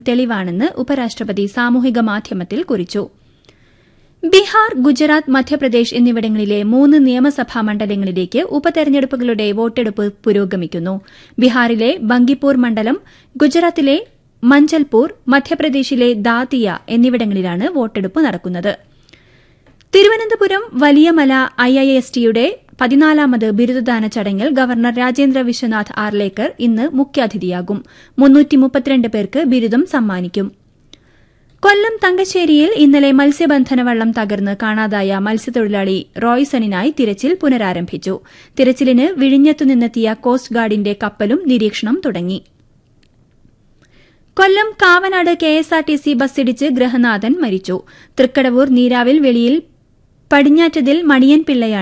തെളിവാണെന്ന് ഉപരാഷ്ട്രപതി സാമൂഹിക മാധ്യമത്തിൽ കുറിച്ചു ബീഹാർ ഗുജറാത്ത് മധ്യപ്രദേശ് എന്നിവിടങ്ങളിലെ മൂന്ന് നിയമസഭാ മണ്ഡലങ്ങളിലേക്ക് ഉപതെരഞ്ഞെടുപ്പുകളുടെ വോട്ടെടുപ്പ് പുരോഗമിക്കുന്നു ബീഹാറിലെ ബങ്കിപ്പൂർ മണ്ഡലം ഗുജറാത്തിലെ മഞ്ചൽപൂർ മധ്യപ്രദേശിലെ ദാതിയ എന്നിവിടങ്ങളിലാണ് വോട്ടെടുപ്പ് നടക്കുന്നത് തിരുവനന്തപുരം വലിയമല ഐഐഎസ് ടിയുടെ പതിനാലാമത് ബിരുദദാന ചടങ്ങിൽ ഗവർണർ രാജേന്ദ്ര വിശ്വനാഥ് ആർലേക്കർ ഇന്ന് മുഖ്യാതിഥിയാകും പേർക്ക് ബിരുദം സമ്മാനിക്കും കൊല്ലം തങ്കശ്ശേരിയിൽ ഇന്നലെ മത്സ്യബന്ധന വള്ളം തകർന്ന് കാണാതായ മത്സ്യത്തൊഴിലാളി റോയ്സണിനായി തിരച്ചിൽ പുനരാരംഭിച്ചു തിരച്ചിലിന് വിഴിഞ്ഞത്തുനിന്നെത്തിയ കോസ്റ്റ് ഗാർഡിന്റെ കപ്പലും നിരീക്ഷണം തുടങ്ങി കൊല്ലം കാവനാട് കെഎസ്ആർടിസി ബസ്സിടിച്ച് ഗൃഹനാഥൻ മരിച്ചു തൃക്കടവൂർ നീരാവിൽ വെളിയിൽ പടിഞ്ഞാറ്റതിൽ മണിയൻ പിള്ളയാണ്